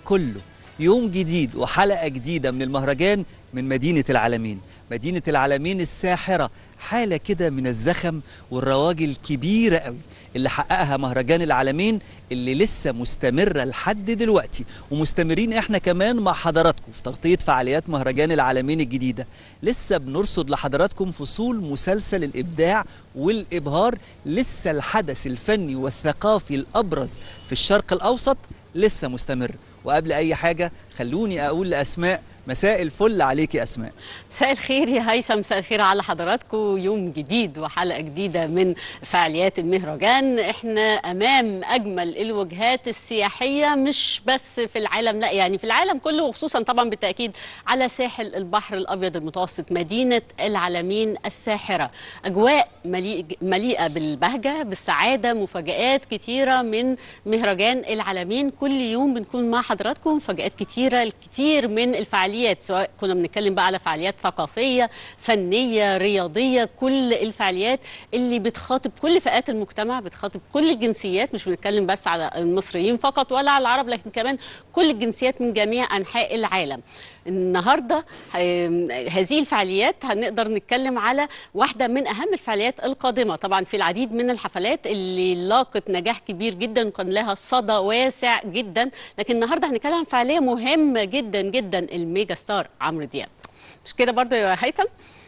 كله يوم جديد وحلقة جديدة من المهرجان من مدينة العالمين مدينة العالمين الساحرة حالة كده من الزخم والرواج الكبيرة قوي اللي حققها مهرجان العالمين اللي لسه مستمرة لحد دلوقتي ومستمرين احنا كمان مع حضراتكم في تغطية فعاليات مهرجان العالمين الجديدة لسه بنرصد لحضراتكم فصول مسلسل الإبداع والإبهار لسه الحدث الفني والثقافي الأبرز في الشرق الأوسط لسه مستمر وقبل أي حاجة خلوني أقول لأسماء مساء الفل عليك يا أسماء مساء الخير يا هيثم مساء الخير على حضراتكم يوم جديد وحلقه جديده من فعاليات المهرجان احنا امام اجمل الوجهات السياحيه مش بس في العالم لا يعني في العالم كله وخصوصا طبعا بالتاكيد على ساحل البحر الابيض المتوسط مدينه العالمين الساحره اجواء مليء- مليئه بالبهجه بالسعاده مفاجات كتيره من مهرجان العالمين كل يوم بنكون مع حضراتكم مفاجات كتيره الكثير من الفعاليات سواء كنا بنتكلم بقى على فعاليات ثقافيه فنيه رياضيه كل الفعاليات اللي بتخاطب كل فئات المجتمع بتخاطب كل الجنسيات مش بنتكلم بس على المصريين فقط ولا على العرب لكن كمان كل الجنسيات من جميع انحاء العالم النهارده آم، هذه الفعاليات هنقدر نتكلم على واحده من اهم الفعاليات القادمه طبعا في العديد من الحفلات اللي لاقت نجاح كبير جدا وكان لها صدى واسع جدا لكن النهارده هنتكلم عن فعاليه مهمه جدا جدا الميجا ستار عمرو دياب مش كده برضه يا هيثم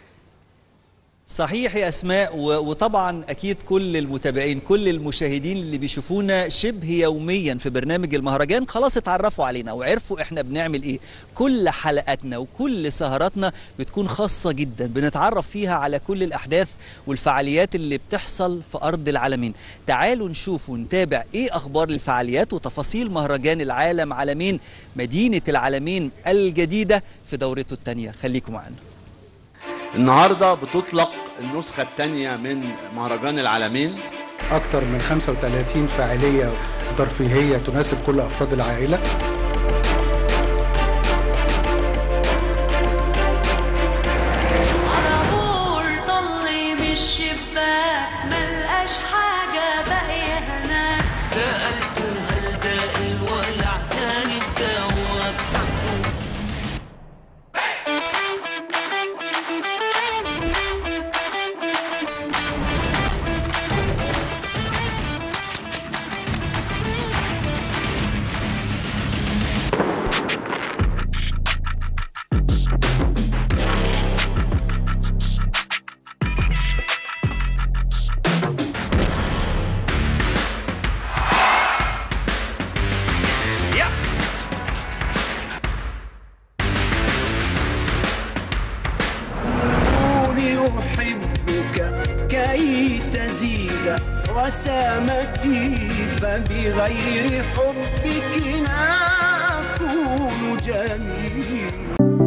صحيح يا اسماء و- وطبعا اكيد كل المتابعين كل المشاهدين اللي بيشوفونا شبه يوميا في برنامج المهرجان خلاص اتعرفوا علينا وعرفوا احنا بنعمل ايه كل حلقاتنا وكل سهراتنا بتكون خاصه جدا بنتعرف فيها على كل الاحداث والفعاليات اللي بتحصل في ارض العالمين تعالوا نشوف ونتابع ايه اخبار الفعاليات وتفاصيل مهرجان العالم عالمين مدينه العالمين الجديده في دورته الثانيه خليكم معانا النهارده بتطلق النسخة الثانية من مهرجان العالمين أكثر من 35 فعالية ترفيهية تناسب كل أفراد العائلة عصفور ضل من الشباك ملقاش حاجة باقية هناك سألته هل ده الولع كان الجواب صدقه قولي أحبك كي تزيد وسامتي فبغير حبك لا أكون جميل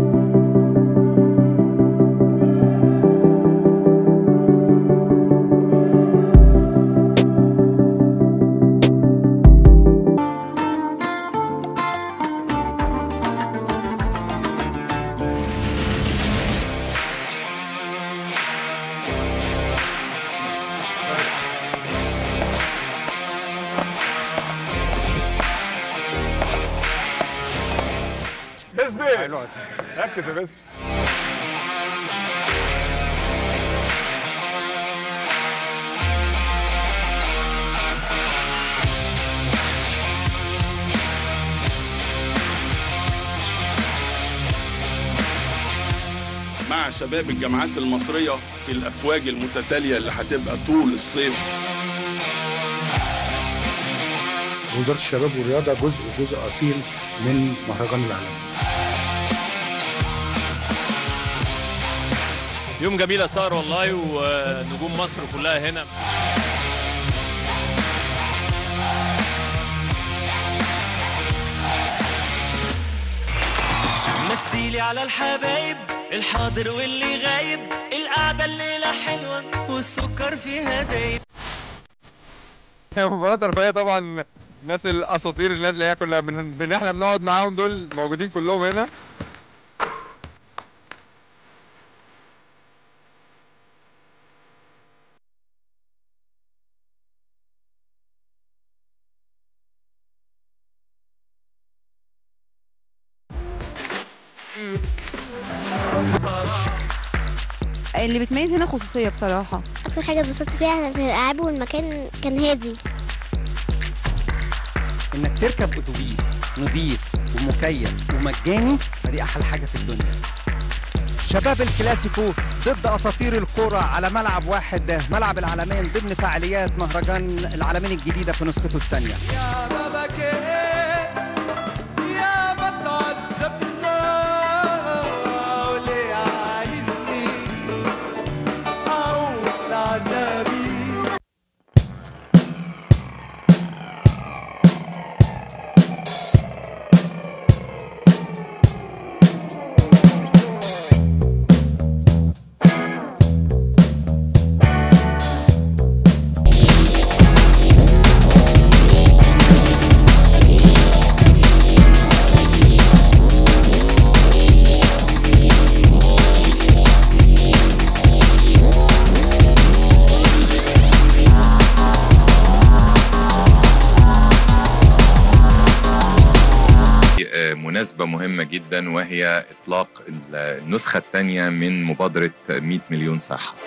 بسبس ركز يا بسبس مع شباب الجامعات المصرية في الأفواج المتتالية اللي هتبقى طول الصيف وزارة الشباب والرياضة جزء جزء أصيل من مهرجان العالم يوم جميل يا سهر والله ونجوم مصر كلها هنا مثيلي على الحبايب الحاضر واللي غايب القعدة الليلة حلوة والسكر فيها دايب مباراة ترفيهية طبعا الناس الاساطير الناس اللي هي كنا بن... بن... احنا بنقعد معاهم دول موجودين كلهم هنا اللي بتميز هنا خصوصيه بصراحه اكتر حاجه اتبسطت فيها ان الالعاب والمكان كان هادي انك تركب اتوبيس نظيف ومكيف ومجاني فدي احلى حاجه في الدنيا شباب الكلاسيكو ضد اساطير الكوره على ملعب واحد ملعب العالمين ضمن فعاليات مهرجان العالمين الجديده في نسخته الثانيه يا ما بكيت يا ما تعذبنا وليه عايزني أعود لعذابي آه، مناسبة مهمة جدا وهي إطلاق النسخة الثانية من مبادرة 100 مليون صحة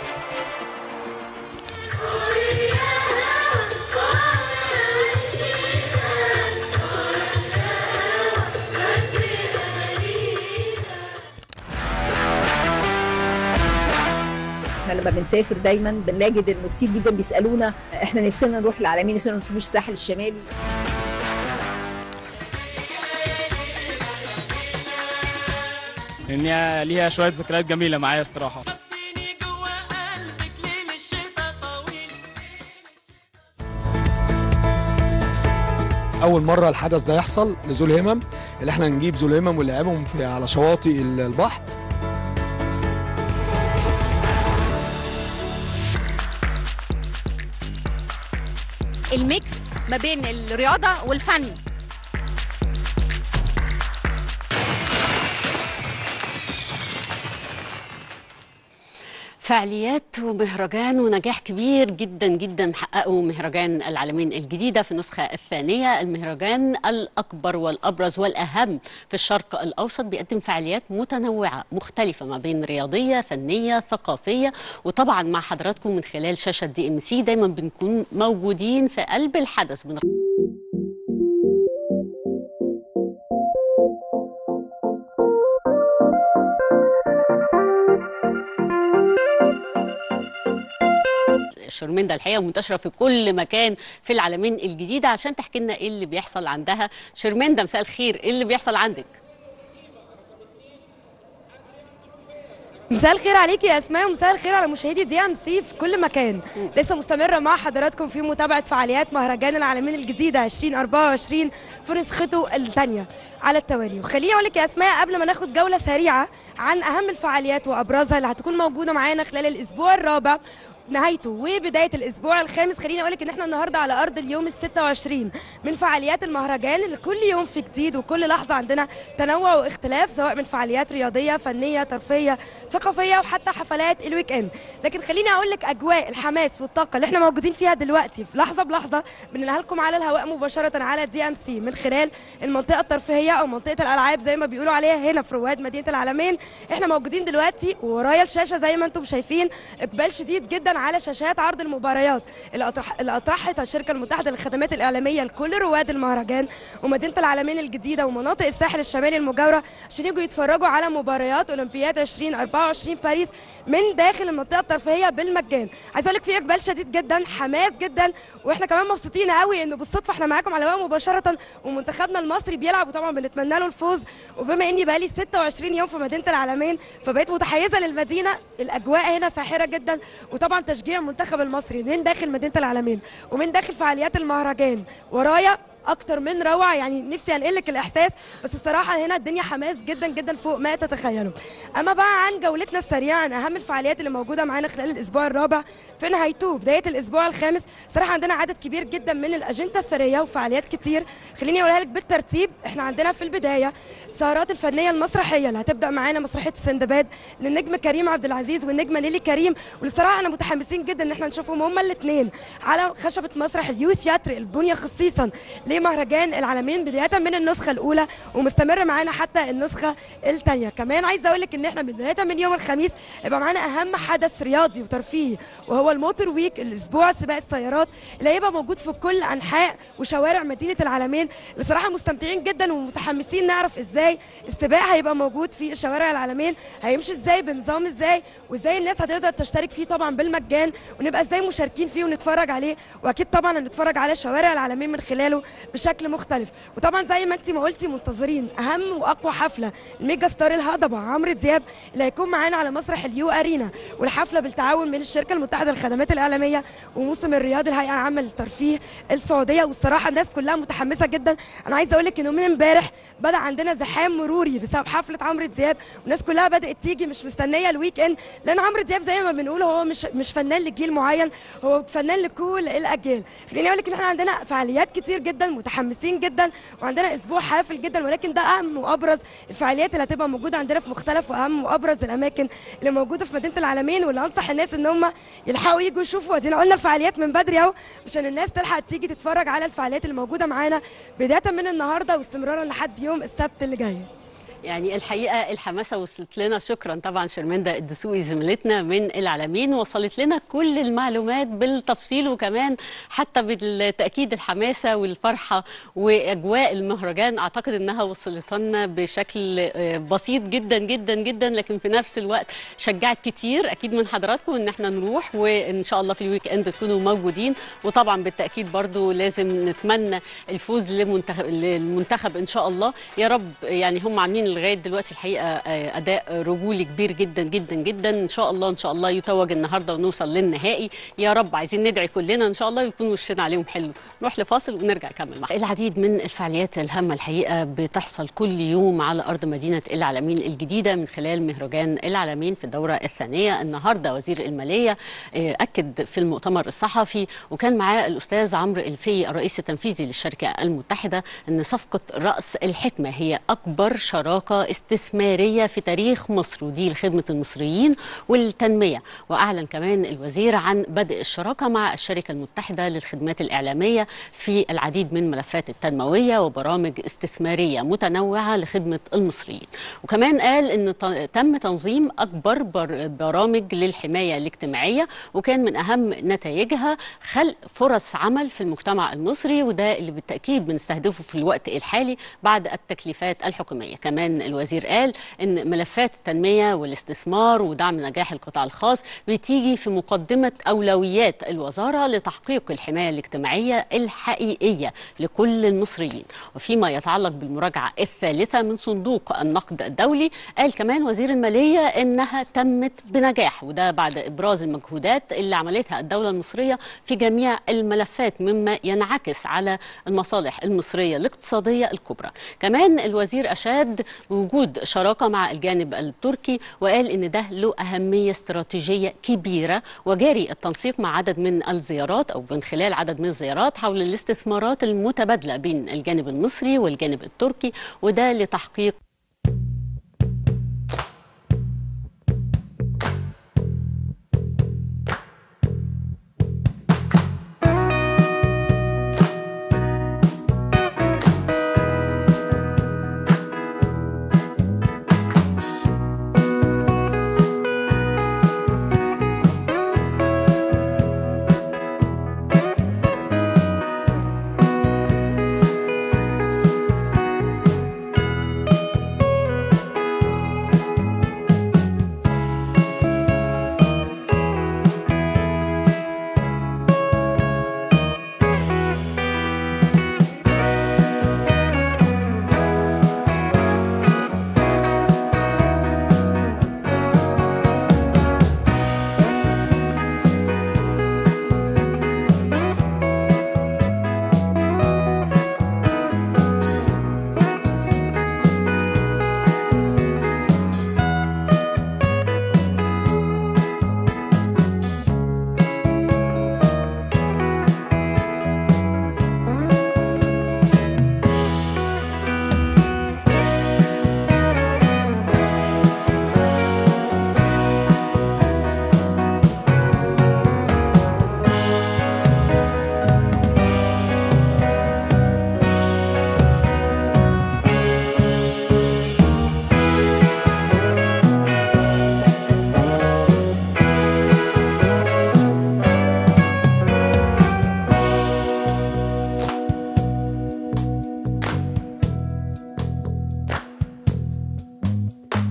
احنا لما بنسافر دايما بنجد انه كتير جدا بيسالونا احنا نفسنا نروح العالمين نفسنا نشوف الساحل الشمالي لان هي ليها شويه ذكريات جميله معايا الصراحه اول مره الحدث ده يحصل لذو الهمم اللي احنا نجيب ذو الهمم ونلعبهم في على شواطئ البحر الميكس ما بين الرياضة والفن فعاليات ومهرجان ونجاح كبير جدا جدا حققه مهرجان العالمين الجديدة في النسخة الثانية المهرجان الأكبر والأبرز والأهم في الشرق الأوسط بيقدم فعاليات متنوعة مختلفة ما بين رياضية فنية ثقافية وطبعا مع حضراتكم من خلال شاشة دي ام سي دايما بنكون موجودين في قلب الحدث بن... شرمندا الحقيقه منتشره في كل مكان في العالمين الجديده عشان تحكي لنا ايه اللي بيحصل عندها شرمندا مساء الخير ايه اللي بيحصل عندك مساء الخير عليكي يا اسماء ومساء الخير على مشاهدي دي ام سي في كل مكان لسه مستمره مع حضراتكم في متابعه فعاليات مهرجان العالمين الجديده 2024 في نسخته الثانيه على التوالي وخليني اقول لك يا اسماء قبل ما ناخد جوله سريعه عن اهم الفعاليات وابرزها اللي هتكون موجوده معانا خلال الاسبوع الرابع نهايته وبدايه الاسبوع الخامس خليني اقول لك ان احنا النهارده على ارض اليوم ال 26 من فعاليات المهرجان اللي كل يوم في جديد وكل لحظه عندنا تنوع واختلاف سواء من فعاليات رياضيه فنيه ترفيهيه ثقافيه وحتى حفلات الويك اند لكن خليني اقول لك اجواء الحماس والطاقه اللي احنا موجودين فيها دلوقتي في لحظه بلحظه بننقلها لكم على الهواء مباشره على دي ام سي من خلال المنطقه الترفيهيه او منطقه الالعاب زي ما بيقولوا عليها هنا في رواد مدينه العالمين احنا موجودين دلوقتي وورايا الشاشه زي ما انتم شايفين اقبال شديد جدا على شاشات عرض المباريات اللي أطرح- اللي اطرحتها الشركه المتحده للخدمات الاعلاميه لكل رواد المهرجان ومدينه العالمين الجديده ومناطق الساحل الشمالي المجاوره عشان يجوا يتفرجوا على مباريات اولمبياد 2024 باريس من داخل المنطقه الترفيهيه بالمجان عايز اقول لك في اقبال شديد جدا حماس جدا واحنا كمان مبسوطين قوي انه بالصدفه احنا معاكم على الهواء مباشره ومنتخبنا المصري بيلعب وطبعا بنتمنى له الفوز وبما اني بقالي 26 يوم في مدينه العالمين فبقيت متحيزه للمدينه الاجواء هنا ساحره جدا وطبعا تشجيع المنتخب المصري من داخل مدينه العالمين ومن داخل فعاليات المهرجان ورايا اكتر من روعه يعني نفسي انقل لك الاحساس بس الصراحه هنا الدنيا حماس جدا جدا فوق ما تتخيلوا اما بقى عن جولتنا السريعه عن اهم الفعاليات اللي موجوده معانا خلال الاسبوع الرابع في نهايته بدايه الاسبوع الخامس صراحه عندنا عدد كبير جدا من الاجنده الثريه وفعاليات كتير خليني اقولها لك بالترتيب احنا عندنا في البدايه السهرات الفنيه المسرحيه اللي هتبدا معانا مسرحيه السندباد للنجم كريم عبد العزيز والنجمه نيلي كريم والصراحه احنا متحمسين جدا ان احنا نشوفهم هما الاثنين على خشبه مسرح اليو ثياتر البنيه خصيصا لمهرجان العالمين بدايه من النسخه الاولى ومستمر معانا حتى النسخه الثانيه كمان عايزه اقول لك ان احنا بدايه من يوم الخميس يبقى معانا اهم حدث رياضي وترفيهي وهو الموتور ويك الاسبوع سباق السيارات اللي هيبقى موجود في كل انحاء وشوارع مدينه العالمين اللي صراحه مستمتعين جدا ومتحمسين نعرف ازاي السباق هيبقى موجود في شوارع العالمين هيمشي ازاي بنظام ازاي وازاي الناس هتقدر تشترك فيه طبعا بالمجان ونبقى ازاي مشاركين فيه ونتفرج عليه واكيد طبعا هنتفرج على شوارع العالمين من خلاله بشكل مختلف وطبعا زي ما انت ما قلتي منتظرين اهم واقوى حفله الميجا ستار الهضبه عمرو دياب اللي هيكون معانا على مسرح اليو ارينا والحفله بالتعاون بين الشركه المتحده للخدمات الاعلاميه وموسم الرياض الهيئه العامه للترفيه السعوديه والصراحه الناس كلها متحمسه جدا انا عايزه اقول لك انه من امبارح بدا عندنا زحام مروري بسبب حفله عمرو دياب والناس كلها بدات تيجي مش مستنيه الويك اند لان عمرو دياب زي ما بنقول هو مش مش فنان لجيل معين هو فنان لكل الاجيال خليني اقول لك ان احنا عندنا فعاليات كتير جدا متحمسين جدا وعندنا اسبوع حافل جدا ولكن ده اهم وابرز الفعاليات اللي هتبقى موجوده عندنا في مختلف واهم وابرز الاماكن اللي موجوده في مدينه العالمين واللي انصح الناس ان هم يلحقوا يجوا يشوفوا ادينا قلنا الفعاليات من بدري اهو عشان الناس تلحق تيجي تتفرج على الفعاليات اللي موجوده معانا بدايه من النهارده واستمرارا لحد يوم السبت اللي جاي يعني الحقيقه الحماسه وصلت لنا شكرا طبعا شرمنده الدسوقي زميلتنا من العالمين وصلت لنا كل المعلومات بالتفصيل وكمان حتى بالتاكيد الحماسه والفرحه واجواء المهرجان اعتقد انها وصلت لنا بشكل آه، بسيط جدا جدا جدا لكن في نفس الوقت شجعت كتير اكيد من حضراتكم ان احنا نروح وان شاء الله في الويك اند تكونوا موجودين وطبعا بالتاكيد برضو لازم نتمنى الفوز لمنتخب للمنتخب ان شاء الله يا رب يعني هم عاملين لغايه دلوقتي الحقيقه آه، اداء رجولي كبير جدا جدا جدا ان شاء الله ان شاء الله يتوج النهارده ونوصل للنهائي يا رب عايزين ندعي كلنا ان شاء الله يكون وشنا عليهم حلو نروح لفاصل ونرجع نكمل معاكم العديد من الفعاليات الهامه الحقيقه بتحصل كل يوم على ارض مدينه العالمين الجديده من خلال مهرجان العالمين في الدوره الثانيه النهارده وزير الماليه آه، اكد في المؤتمر الصحفي وكان معاه الاستاذ عمرو الفي الرئيس التنفيذي للشركه المتحده ان صفقه راس الحكمه هي اكبر شراكه استثماريه في تاريخ مصر ودي لخدمه المصريين والتنميه واعلن كمان الوزير عن بدء الشراكه مع الشركه المتحده للخدمات الاعلاميه في العديد من ملفات التنمويه وبرامج استثماريه متنوعه لخدمه المصريين وكمان قال ان ت- تم تنظيم اكبر بر- برامج للحمايه الاجتماعيه وكان من اهم نتائجها خلق فرص عمل في المجتمع المصري وده اللي بالتاكيد بنستهدفه في الوقت الحالي بعد التكليفات الحكوميه كمان الوزير قال ان ملفات التنميه والاستثمار ودعم نجاح القطاع الخاص بتيجي في مقدمه اولويات الوزاره لتحقيق الحمايه الاجتماعيه الحقيقيه لكل المصريين وفيما يتعلق بالمراجعه الثالثه من صندوق النقد الدولي قال كمان وزير الماليه انها تمت بنجاح وده بعد ابراز المجهودات اللي عملتها الدوله المصريه في جميع الملفات مما ينعكس على المصالح المصريه الاقتصاديه الكبرى كمان الوزير اشاد بوجود شراكه مع الجانب التركي وقال ان ده له اهميه استراتيجيه كبيره وجاري التنسيق مع عدد من الزيارات او من خلال عدد من الزيارات حول الاستثمارات المتبادله بين الجانب المصري والجانب التركي وده لتحقيق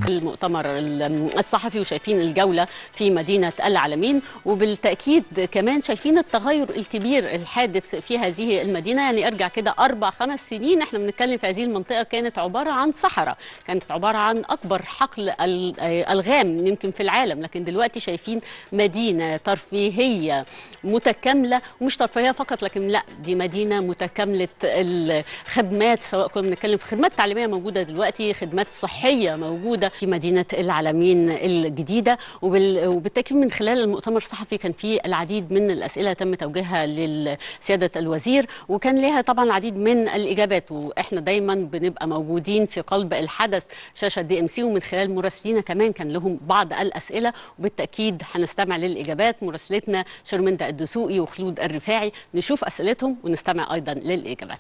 المؤتمر الصحفي وشايفين الجولة في مدينة العالمين وبالتأكيد كمان شايفين التغير الكبير الحادث في هذه المدينة يعني ارجع كده أربع خمس سنين احنا بنتكلم في هذه المنطقة كانت عبارة عن صحراء كانت عبارة عن أكبر حقل ال- ألغام يمكن في العالم لكن دلوقتي شايفين مدينة ترفيهية متكاملة ومش ترفيهية فقط لكن لا دي مدينة متكاملة الخدمات سواء كنا بنتكلم في خدمات تعليمية موجودة دلوقتي خدمات صحية موجودة في مدينة العالمين الجديدة وبال- وبالتأكيد من خلال المؤتمر الصحفي كان في العديد من الأسئلة تم توجيهها لسيادة الوزير وكان لها طبعا العديد من الإجابات وإحنا دايما بنبقى موجودين في قلب الحدث شاشة دي ام سي ومن خلال مراسلينا كمان كان لهم بعض الأسئلة وبالتأكيد هنستمع للإجابات مراسلتنا شرمندا الدسوقي وخلود الرفاعي نشوف أسئلتهم ونستمع أيضا للإجابات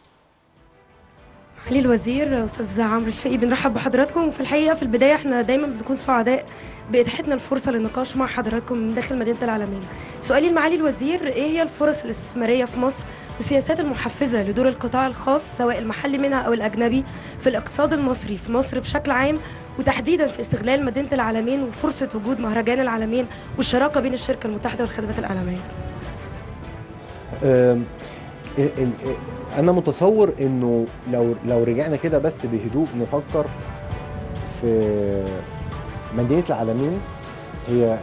معالي الوزير استاذ عمرو الفقي بنرحب بحضراتكم وفي الحقيقه في البدايه احنا دايما بنكون سعداء باتاحتنا الفرصه للنقاش مع حضراتكم من داخل مدينه العالمين. سؤالي لمعالي الوزير ايه هي الفرص الاستثماريه في مصر والسياسات المحفزه لدور القطاع الخاص سواء المحلي منها او الاجنبي في الاقتصاد المصري في مصر بشكل عام وتحديدا في استغلال مدينه العالمين وفرصه وجود مهرجان العالمين والشراكه بين الشركه المتحده والخدمات العالميه. أم، ال- ال- انا متصور انه لو لو رجعنا كده بس بهدوء نفكر في مدينه العالمين هي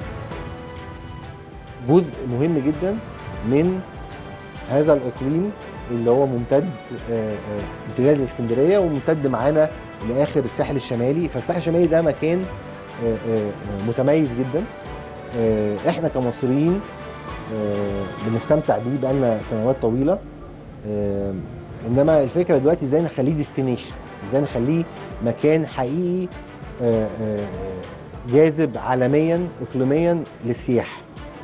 جزء مهم جدا من هذا الاقليم اللي هو ممتد آه، آه، امتداد الاسكندريه وممتد معانا لاخر الساحل الشمالي فالساحل الشمالي ده مكان آه، آه، آه، متميز جدا آه، احنا كمصريين آه، بنستمتع بيه بقالنا سنوات طويله آه، انما الفكره دلوقتي ازاي نخليه ديستنيشن ازاي نخليه مكان حقيقي آه، آه، جاذب عالميا اقليميا للسياحه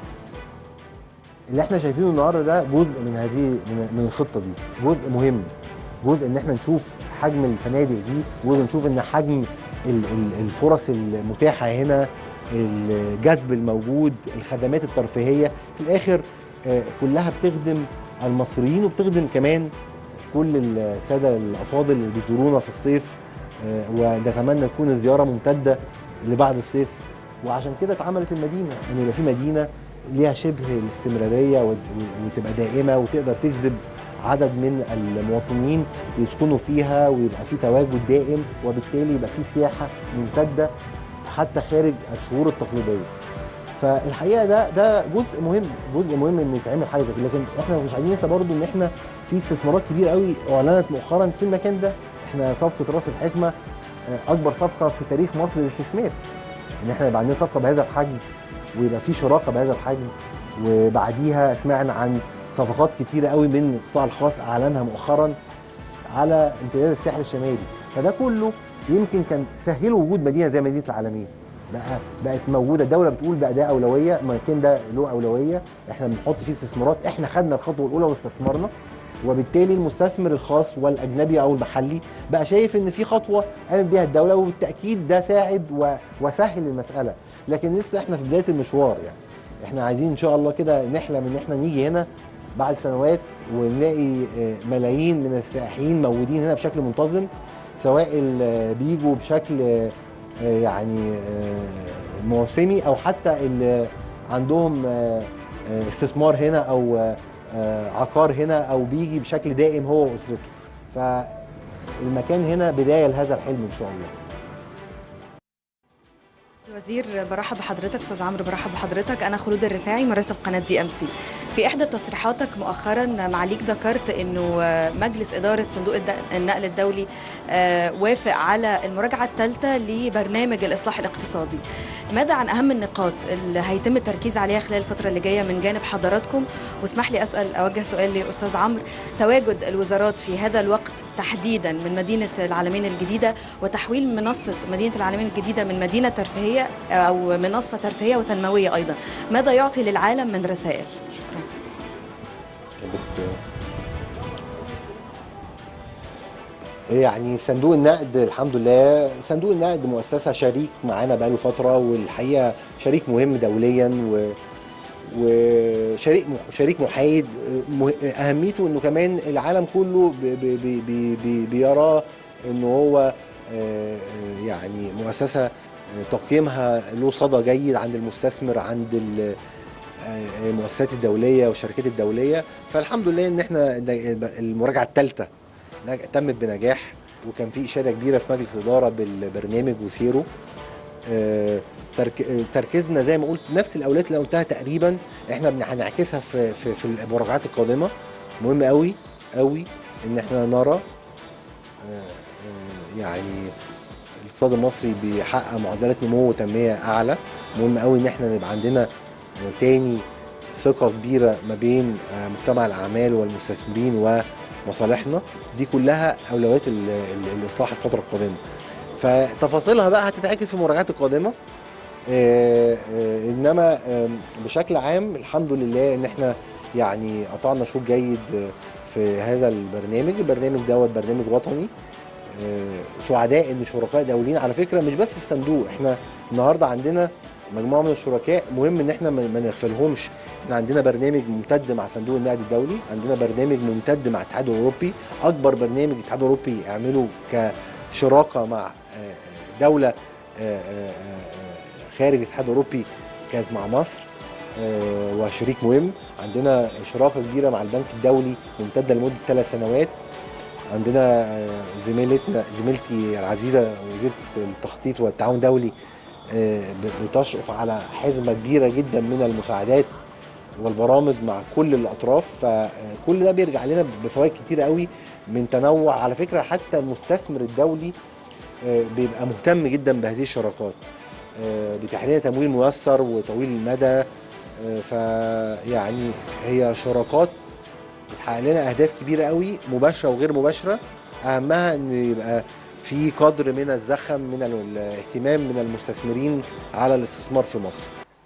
اللي احنا شايفينه النهارده ده جزء من هذه من من الخطه دي جزء مهم جزء ان احنا نشوف حجم الفنادق دي جزء نشوف ان حجم ال- ال- الفرص المتاحه هنا الجذب الموجود الخدمات الترفيهيه في الاخر آه، كلها بتخدم المصريين وبتخدم كمان كل الساده الافاضل اللي بيزورونا في الصيف آه، ونتمنى تكون الزياره ممتده لبعد الصيف وعشان كده اتعملت المدينه ان يبقى في مدينه ليها شبه الاستمراريه وت- وتبقى دائمه وتقدر تجذب عدد من المواطنين يسكنوا فيها ويبقى في تواجد دائم وبالتالي يبقى في سياحه ممتده حتى خارج الشهور التقليديه. فالحقيقه ده ده جزء مهم جزء مهم ان يتعمل حاجه زي كده لكن احنا مش عايزين ننسى برضو ان احنا في استثمارات كبيره قوي اعلنت مؤخرا في المكان ده احنا صفقه راس الحكمه آه، اكبر صفقه في تاريخ مصر للاستثمار ان احنا يبقى عندنا صفقه بهذا الحجم ويبقى في شراكه بهذا الحجم وبعديها سمعنا عن صفقات كتيره قوي من القطاع الخاص اعلنها مؤخرا على امتداد الساحل الشمالي فده كله يمكن كان سهلوا وجود مدينه زي مدينه العالمين بقى بقت موجوده الدوله بتقول بقى ده اولويه المكان ده له اولويه احنا بنحط فيه استثمارات احنا خدنا الخطوه الاولى واستثمرنا وبالتالي المستثمر الخاص والاجنبي او المحلي بقى شايف ان في خطوه قامت بيها الدوله وبالتاكيد ده ساعد و- وسهل المساله لكن لسه احنا في بدايه المشوار يعني احنا عايزين ان شاء الله كده نحلم ان احنا نيجي هنا بعد سنوات ونلاقي آه، ملايين من السائحين موجودين هنا بشكل منتظم سواء ال- بيجوا بشكل آه، آه، يعني آه، موسمي او حتى اللي عندهم آه، آه، استثمار هنا او آه، آه، عقار هنا او بيجي بشكل دائم هو واسرته فالمكان هنا بدايه لهذا الحلم ان شاء الله الوزير برحب بحضرتك استاذ عمرو برحب بحضرتك انا خلود الرفاعي مراسل قناه دي ام سي في احدى تصريحاتك مؤخرا معاليك ذكرت انه مجلس اداره صندوق الد- النقل الدولي آه، وافق على المراجعه الثالثه لبرنامج الاصلاح الاقتصادي ماذا عن اهم النقاط اللي هيتم التركيز عليها خلال الفتره اللي جايه من جانب حضراتكم واسمح لي اسال اوجه سؤال لاستاذ عمرو تواجد الوزارات في هذا الوقت تحديدا من مدينه العالمين الجديده وتحويل منصه مدينه العالمين الجديده من مدينه ترفيهيه او منصه ترفيهيه وتنمويه ايضا ماذا يعطي للعالم من رسائل شكرا يعني صندوق النقد الحمد لله صندوق النقد مؤسسة شريك معانا بقاله فترة والحقيقة شريك مهم دوليا و وشريك شريك محايد مه- اهميته انه كمان العالم كله بي بي بي بي بيراه انه هو آه، آه، يعني مؤسسه آه، تقييمها له صدى جيد عند المستثمر عند ال- آه، المؤسسات الدوليه والشركات الدوليه فالحمد لله ان احنا المراجعه الثالثه تمت بنجاح وكان في اشاده كبيره في مجلس اداره بالبرنامج وسيره آه، ترك- آه، تركيزنا زي ما قلت نفس الاولويات اللي قلتها تقريبا احنا بن- هنعكسها في في في المراجعات القادمه مهم قوي قوي ان احنا نرى آه، آه، يعني الاقتصاد المصري بيحقق معدلات نمو وتنميه اعلى مهم قوي ان احنا نبقى عندنا آه، تاني ثقه كبيره ما بين آه، مجتمع الاعمال والمستثمرين ومصالحنا دي كلها اولويات ال- ال- الاصلاح الفتره القادمه فتفاصيلها بقى هتتعكس في المراجعات القادمه آه، آه، انما آم، بشكل عام الحمد لله ان احنا يعني قطعنا شوط جيد آه، في هذا البرنامج البرنامج دوت برنامج وطني آه، سعداء ان شركاء دوليين على فكره مش بس الصندوق احنا النهارده عندنا مجموعه من الشركاء مهم ان احنا ما ما نغفلهمش احنا عندنا برنامج ممتد مع صندوق النقد الدولي عندنا برنامج ممتد مع الاتحاد الاوروبي اكبر برنامج الاتحاد الاوروبي يعمله كشراكه مع آه، دوله آه، آه، آه، خارج الاتحاد الاوروبي كانت مع مصر آه، وشريك مهم عندنا شراكه كبيره مع البنك الدولي ممتده لمده ثلاث سنوات عندنا آه، زميلتنا زميلتي العزيزه وزيره التخطيط والتعاون الدولي آه، ب- بتشرف على حزمه كبيره جدا من المساعدات والبرامج مع كل الاطراف فكل ده بيرجع لنا بفوائد كتيره قوي من تنوع على فكره حتى المستثمر الدولي آه، بيبقى مهتم جدا بهذه الشراكات آه، بتحليل تمويل ميسر وطويل المدى آه، فيعني هي شراكات بتحقق لنا اهداف كبيره قوي مباشره وغير مباشره اهمها ان يبقى في قدر من الزخم من الاهتمام من المستثمرين على الاستثمار في مصر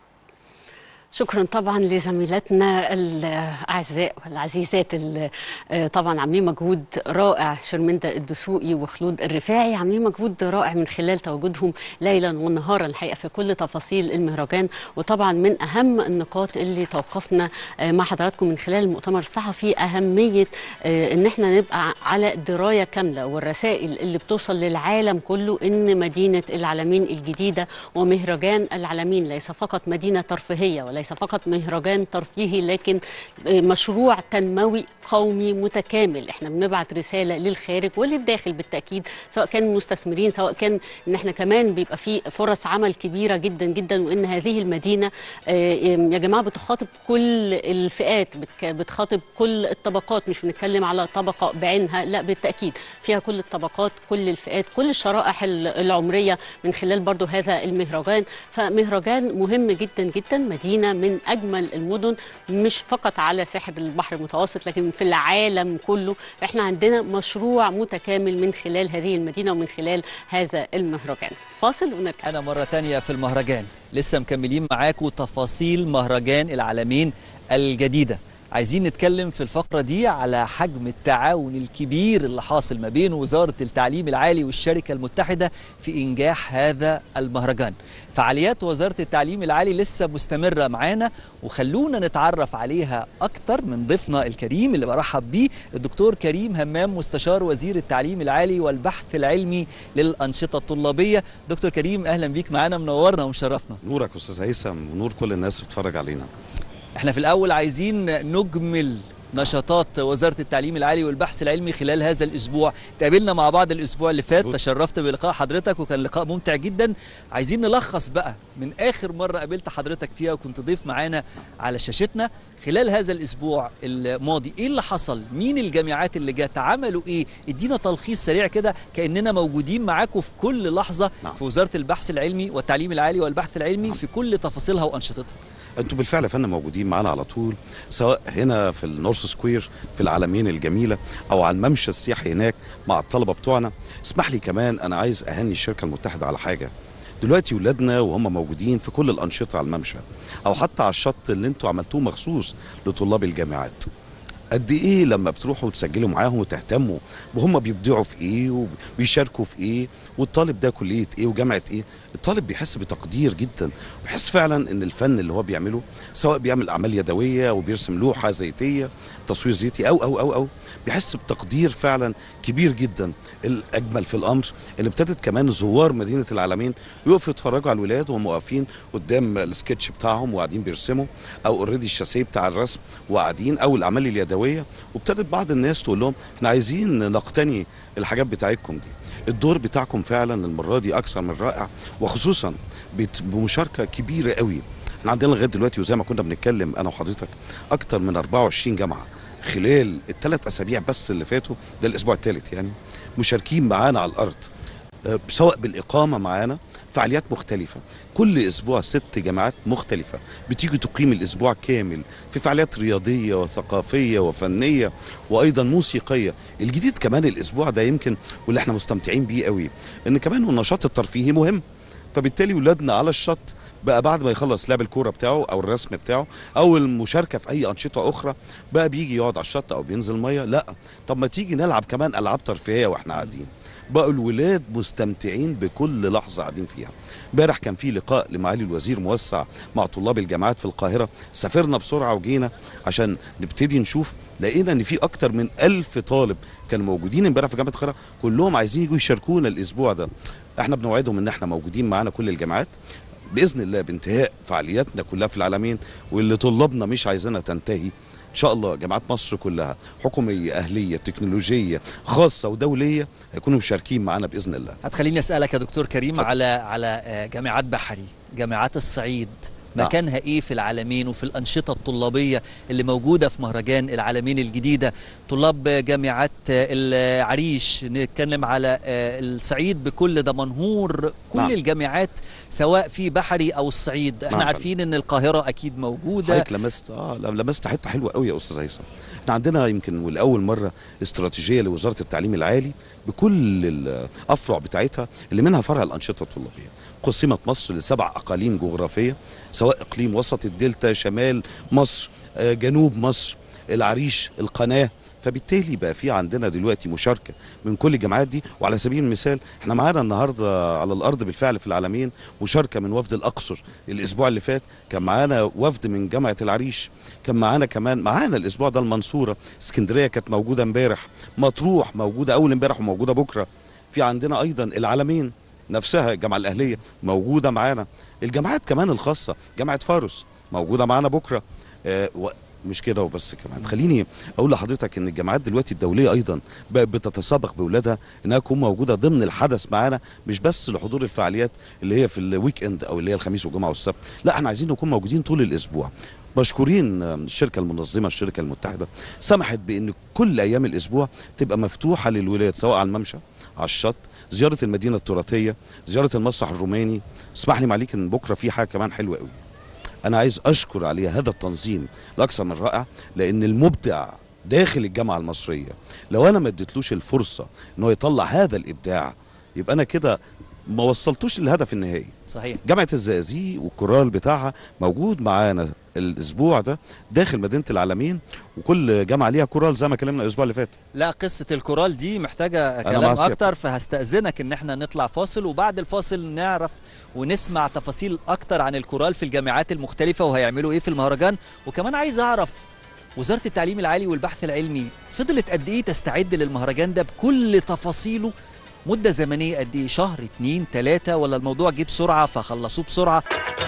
شكرا طبعا لزميلاتنا الاعزاء والعزيزات اللي آه، طبعا عاملين مجهود رائع شرمنده الدسوقي وخلود الرفاعي عاملين مجهود رائع من خلال تواجدهم ليلا ونهارا الحقيقه في كل تفاصيل المهرجان وطبعا من اهم النقاط اللي توقفنا آه، مع حضراتكم من خلال المؤتمر الصحفي اهميه آه، ان احنا نبقى على درايه كامله والرسائل اللي بتوصل للعالم كله ان مدينه العالمين الجديده ومهرجان العالمين ليس فقط مدينه ترفيهيه وليس فقط مهرجان ترفيهي لكن آه، مشروع تنموي قومي متكامل احنا بنبعت رساله للخارج وللداخل بالتاكيد سواء كان مستثمرين سواء كان ان احنا كمان بيبقى في فرص عمل كبيره جدا جدا وان هذه المدينه آه، يا جماعه بتخاطب كل الفئات بتك- بتخاطب كل الطبقات مش بنتكلم على طبقه بعينها لا بالتاكيد فيها كل الطبقات كل الفئات كل الشرائح ال- العمريه من خلال برضو هذا المهرجان فمهرجان مهم جدا جدا مدينه من اجمل المدن مش فقط على ساحل البحر المتوسط لكن في العالم كله احنا عندنا مشروع متكامل من خلال هذه المدينه ومن خلال هذا المهرجان فاصل ونرجع أنا مرة تانية في المهرجان لسه مكملين معاكم تفاصيل مهرجان العالمين الجديدة عايزين نتكلم في الفقرة دي على حجم التعاون الكبير اللي حاصل ما بين وزارة التعليم العالي والشركة المتحدة في إنجاح هذا المهرجان فعاليات وزارة التعليم العالي لسه مستمرة معانا وخلونا نتعرف عليها أكتر من ضيفنا الكريم اللي برحب بيه الدكتور كريم همام مستشار وزير التعليم العالي والبحث العلمي للأنشطة الطلابية دكتور كريم أهلا بيك معانا منورنا ومشرفنا نورك استاذ هيثم ونور كل الناس بتتفرج علينا احنا في الأول عايزين نجمل نشاطات وزارة التعليم العالي والبحث العلمي خلال هذا الأسبوع تقابلنا مع بعض الأسبوع اللي فات تشرفت بلقاء حضرتك وكان لقاء ممتع جدا عايزين نلخص بقى من آخر مرة قابلت حضرتك فيها وكنت ضيف معانا على شاشتنا خلال هذا الأسبوع الماضي إيه اللي حصل مين الجامعات اللي جت عملوا إيه ادينا تلخيص سريع كده كأننا موجودين معاكم في كل لحظة نعم. في وزارة البحث العلمي والتعليم العالي والبحث العلمي في كل تفاصيلها وأنشطتها انتوا بالفعل يا فندم موجودين معانا على طول سواء هنا في النورث سكوير في العالمين الجميله او على الممشى السياحي هناك مع الطلبه بتوعنا اسمح لي كمان انا عايز اهني الشركه المتحده على حاجه دلوقتي ولادنا وهم موجودين في كل الانشطه على الممشى او حتى على الشط اللي انتوا عملتوه مخصوص لطلاب الجامعات قد ايه لما بتروحوا تسجلوا معاهم وتهتموا وهم بيبدعوا في ايه وبيشاركوا في ايه والطالب ده كليه ايه وجامعه ايه الطالب بيحس بتقدير جدا ويحس فعلا ان الفن اللي هو بيعمله سواء بيعمل اعمال يدويه وبيرسم لوحه زيتيه تصوير زيتي او او او او بيحس بتقدير فعلا كبير جدا الاجمل في الامر ان ابتدت كمان زوار مدينه العالمين يقفوا يتفرجوا على الولاد وهم واقفين قدام السكتش بتاعهم وقاعدين بيرسموا او اوريدي الشاسيه بتاع الرسم وقاعدين او الاعمال اليدويه وابتدت بعض الناس تقول لهم احنا عايزين نقتني الحاجات بتاعتكم دي الدور بتاعكم فعلا المره دي اكثر من رائع وخصوصا بت- بمشاركه كبيره قوي احنا عندنا لغايه دلوقتي وزي ما كنا بنتكلم انا وحضرتك اكتر من 24 جامعه خلال الثلاث اسابيع بس اللي فاتوا ده الاسبوع الثالث يعني مشاركين معانا على الارض آه، سواء بالاقامه معانا فعاليات مختلفة كل أسبوع ست جامعات مختلفة بتيجي تقيم الأسبوع كامل في فعاليات رياضية وثقافية وفنية وأيضا موسيقية الجديد كمان الأسبوع ده يمكن واللي احنا مستمتعين بيه قوي إن كمان النشاط الترفيهي مهم فبالتالي ولادنا على الشط بقى بعد ما يخلص لعب الكوره بتاعه او الرسم بتاعه او المشاركه في اي انشطه اخرى بقى بيجي يقعد على الشط او بينزل ميه لا طب ما تيجي نلعب كمان العاب ترفيهيه واحنا قاعدين بقوا الولاد مستمتعين بكل لحظه قاعدين فيها امبارح كان في لقاء لمعالي الوزير موسع مع طلاب الجامعات في القاهره سافرنا بسرعه وجينا عشان نبتدي نشوف لقينا ان في اكتر من ألف طالب كانوا موجودين امبارح في جامعه القاهره كلهم عايزين يجوا يشاركونا الاسبوع ده احنا بنوعدهم ان احنا موجودين معانا كل الجامعات باذن الله بانتهاء فعالياتنا كلها في العالمين واللي طلابنا مش عايزينها تنتهي ان شاء الله جامعات مصر كلها حكوميه اهليه تكنولوجيه خاصه ودوليه هيكونوا مشاركين معانا باذن الله هتخليني اسالك يا دكتور كريم على على آه، جامعات بحري جامعات الصعيد نعم. مكانها ايه في العالمين وفي الانشطه الطلابيه اللي موجوده في مهرجان العالمين الجديده طلاب جامعات آه، العريش نتكلم على آه، الصعيد بكل دمنهور كل نعم. الجامعات سواء في بحري او الصعيد احنا نعم. عارفين ان القاهره اكيد موجوده حضرتك لمست اه لمست حته حلوه قوي يا استاذ هيثم احنا عندنا يمكن ولاول مره استراتيجيه لوزاره التعليم العالي بكل الافرع بتاعتها اللي منها فرع الانشطه الطلابيه قسمت مصر لسبع اقاليم جغرافيه سواء اقليم وسط الدلتا شمال مصر آه، جنوب مصر العريش القناه فبالتالي بقى في عندنا دلوقتي مشاركه من كل الجامعات دي وعلى سبيل المثال احنا معانا النهارده على الارض بالفعل في العالمين مشاركه من وفد الاقصر الاسبوع اللي فات كان معانا وفد من جامعه العريش كان معانا كمان معانا الاسبوع ده المنصوره اسكندريه كانت موجوده امبارح مطروح موجوده اول امبارح وموجوده بكره في عندنا ايضا العالمين نفسها الجامعه الاهليه موجوده معانا الجامعات كمان الخاصه جامعه فارس موجوده معانا بكره آه و- مش كده وبس كمان خليني اقول لحضرتك ان الجامعات دلوقتي الدوليه ايضا بقت بتتسابق باولادها انها تكون موجوده ضمن الحدث معانا مش بس لحضور الفعاليات اللي هي في الويك اند او اللي هي الخميس والجمعه والسبت لا احنا عايزين نكون موجودين طول الاسبوع مشكورين آه، الشركه المنظمه الشركه المتحده سمحت بان كل ايام الاسبوع تبقى مفتوحه للولاد سواء على الممشى على الشط زياره المدينه التراثيه زياره المسرح الروماني اسمح لي معليك ان بكره في حاجه كمان حلوه قوي انا عايز اشكر عليها هذا التنظيم الاكثر من رائع لان المبدع داخل الجامعه المصريه لو انا ما اديتلوش الفرصه ان هو يطلع هذا الابداع يبقى انا كده ما وصلتوش للهدف النهائي صحيح جامعه الزقازيق والكورال بتاعها موجود معانا الاسبوع ده داخل مدينه العالمين وكل جامعه ليها كورال زي ما كلمنا الاسبوع اللي فات لا قصة الكورال دي محتاجة مع كلام سيادتك. أكتر فهستأذنك إن احنا نطلع فاصل وبعد الفاصل نعرف ونسمع تفاصيل أكتر عن الكورال في الجامعات المختلفة وهيعملوا إيه في المهرجان وكمان عايز أعرف وزارة التعليم العالي والبحث العلمي فضلت قد إيه تستعد للمهرجان ده بكل تفاصيله مدة زمنية قد إيه شهر اتنين تلاتة ولا الموضوع جه بسرعة فخلصوه بسرعة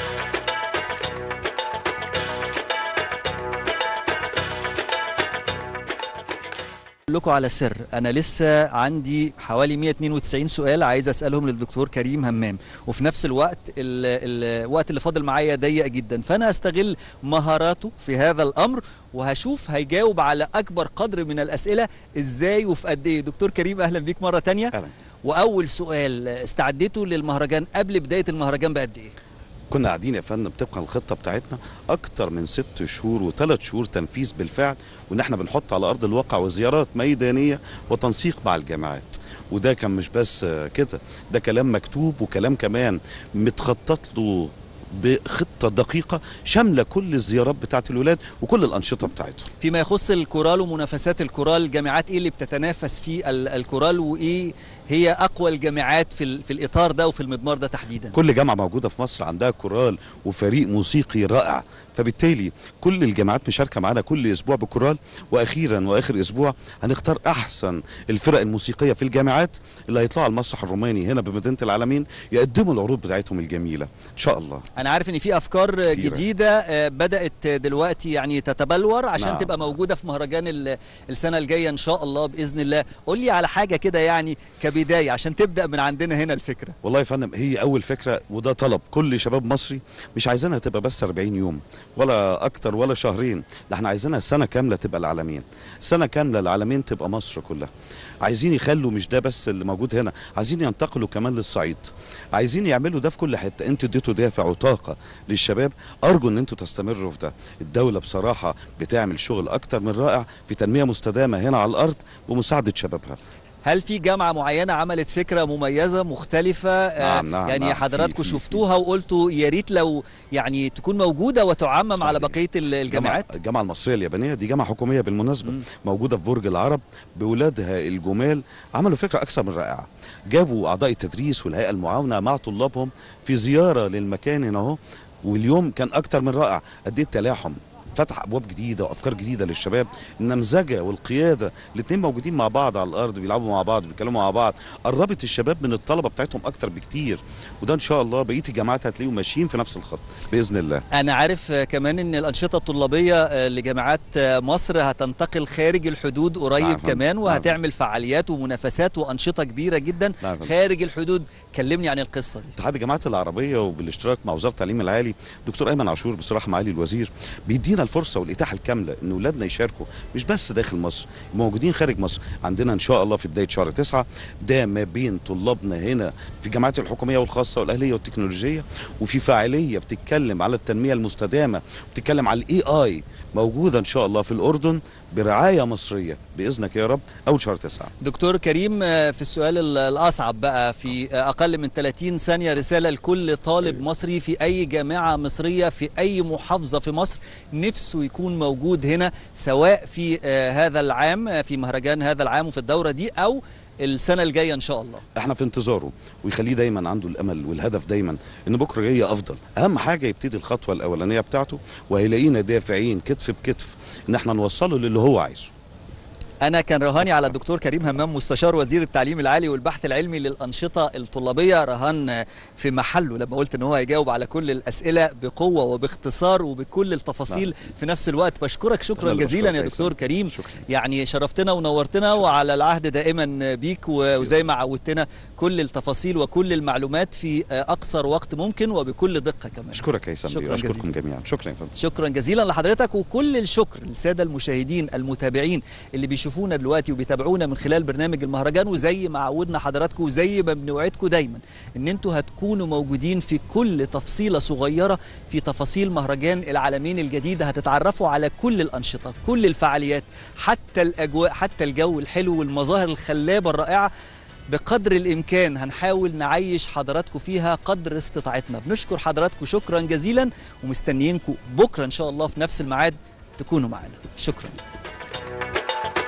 أقول لكم على سر انا لسه عندي حوالي 192 سؤال عايز اسالهم للدكتور كريم همام وفي نفس الوقت ال- الوقت اللي فاضل معايا ضيق جدا فانا هستغل مهاراته في هذا الامر وهشوف هيجاوب على اكبر قدر من الاسئله ازاي وفي قد ايه دكتور كريم اهلا بيك مره تانية أهلا. واول سؤال استعديتوا للمهرجان قبل بدايه المهرجان بقد ايه كنا قاعدين يا فندم طبقا الخطه بتاعتنا اكتر من ست شهور وثلاث شهور تنفيذ بالفعل وان احنا بنحط على ارض الواقع وزيارات ميدانيه وتنسيق مع الجامعات وده كان مش بس آه، كده ده كلام مكتوب وكلام كمان متخطط له بخطه دقيقه شامله كل الزيارات بتاعت الولاد وكل الانشطه بتاعتهم فيما يخص الكورال ومنافسات الكورال الجامعات ايه اللي بتتنافس في ال- الكورال وايه هي اقوى الجامعات في ال- في الاطار ده وفي المضمار ده تحديدا كل جامعه موجوده في مصر عندها كورال وفريق موسيقي رائع فبالتالي كل الجامعات مشاركه معانا كل اسبوع بكورال واخيرا واخر اسبوع هنختار احسن الفرق الموسيقيه في الجامعات اللي هيطلعوا على المسرح الروماني هنا بمدينه العالمين يقدموا العروض بتاعتهم الجميله ان شاء الله انا عارف ان في افكار كتيرة. جديده آه، بدات دلوقتي يعني تتبلور عشان نعم. تبقى موجوده في مهرجان ال- السنه الجايه ان شاء الله باذن الله قول لي على حاجه كده يعني كبدايه عشان تبدا من عندنا هنا الفكره والله يا فندم هي اول فكره وده طلب كل شباب مصري مش عايزينها تبقى بس 40 يوم ولا اكتر ولا شهرين لا احنا عايزينها سنه كامله تبقى العالمين سنه كامله العالمين تبقى مصر كلها عايزين يخلوا مش ده بس اللي موجود هنا عايزين ينتقلوا كمان للصعيد عايزين يعملوا ده في كل حته انتوا اديتوا دافع وطاقه للشباب ارجو ان انتوا تستمروا في ده الدوله بصراحه بتعمل شغل اكتر من رائع في تنميه مستدامه هنا على الارض ومساعده شبابها هل في جامعه معينه عملت فكره مميزه مختلفه آه، نعم، نعم، يعني نعم، حضراتكم في- في- شفتوها وقلتوا يا ريت لو يعني تكون موجوده وتعمم على بقيه ال- الجامعات الجامعة, الجامعة المصرية اليابانية دي جامعة حكومية بالمناسبة مم. موجودة في برج العرب بولادها الجمال عملوا فكرة أكثر من رائعة جابوا أعضاء التدريس والهيئة المعاونة مع طلابهم في زيارة للمكان هنا أهو واليوم كان أكثر من رائع قد إيه التلاحم فتح ابواب جديده وافكار جديده للشباب النمذجه والقياده الاثنين موجودين مع بعض على الارض بيلعبوا مع بعض بيتكلموا مع بعض قربت الشباب من الطلبه بتاعتهم اكتر بكتير وده ان شاء الله بقيه الجامعات هتلاقيهم ماشيين في نفس الخط باذن الله انا عارف آه، كمان ان الانشطه الطلابيه آه، لجامعات آه، مصر هتنتقل خارج الحدود قريب نعم، كمان نعم. وهتعمل فعاليات ومنافسات وانشطه كبيره جدا نعم. خارج الحدود كلمني عن القصه دي اتحاد الجامعات العربيه وبالاشتراك مع وزاره التعليم العالي دكتور ايمن عاشور بصراحه معالي الوزير بيدينا الفرصه والاتاحه الكامله ان اولادنا يشاركوا مش بس داخل مصر موجودين خارج مصر عندنا ان شاء الله في بدايه شهر تسعة ده ما بين طلابنا هنا في الجامعات الحكوميه والخاصه والاهليه والتكنولوجيه وفي فاعليه بتتكلم على التنميه المستدامه بتتكلم على الاي اي موجوده ان شاء الله في الاردن برعايه مصريه باذنك يا رب اول شهر تسعة دكتور كريم آه، في السؤال ال- الأصعب بقى في آه، أقل من 30 ثانية رسالة لكل طالب مصري في أي جامعة مصرية في أي محافظة في مصر نفسه يكون موجود هنا سواء في آه، هذا العام آه، في مهرجان هذا العام وفي الدورة دي أو السنة الجاية إن شاء الله احنا في انتظاره ويخليه دايما عنده الامل والهدف دايما ان بكره جاي افضل اهم حاجه يبتدي الخطوه الاولانيه بتاعته وهيلاقينا دافعين كتف بكتف ان احنا نوصله للي هو عايزه أنا كان رهاني على الدكتور كريم همام مستشار وزير التعليم العالي والبحث العلمي للأنشطة الطلابية رهان في محله لما قلت إن هو هيجاوب على كل الأسئلة بقوة وباختصار وبكل التفاصيل في نفس الوقت بشكرك شكرا أنا اللي جزيلا بشكرك يا يا دكتور سيدي. كريم يعني شرفتنا ونورتنا وعلى العهد دائما بيك و- وزي ما عودتنا كل التفاصيل وكل المعلومات في أقصر وقت ممكن وبكل دقة كمان اشكرك يا هيثم شكراً بيه واشكركم جميعا شكرا يا فندم شكرا جزيلا لحضرتك وكل الشكر للساده المشاهدين المتابعين اللي بيشوفونا دلوقتي وبيتابعونا من خلال برنامج المهرجان وزي ما عودنا حضراتكم وزي ما بنوعدكم دايما ان انتوا هتكونوا موجودين في كل تفصيله صغيره في تفاصيل مهرجان العالمين الجديد هتتعرفوا على كل الانشطه كل الفعاليات حتى الاجواء حتى الجو الحلو والمظاهر الخلابه الرائعه بقدر الامكان هنحاول نعيش حضراتكم فيها قدر استطاعتنا بنشكر حضراتكم شكرا جزيلا ومستنيينكم بكره ان شاء الله في نفس الميعاد تكونوا معنا شكرا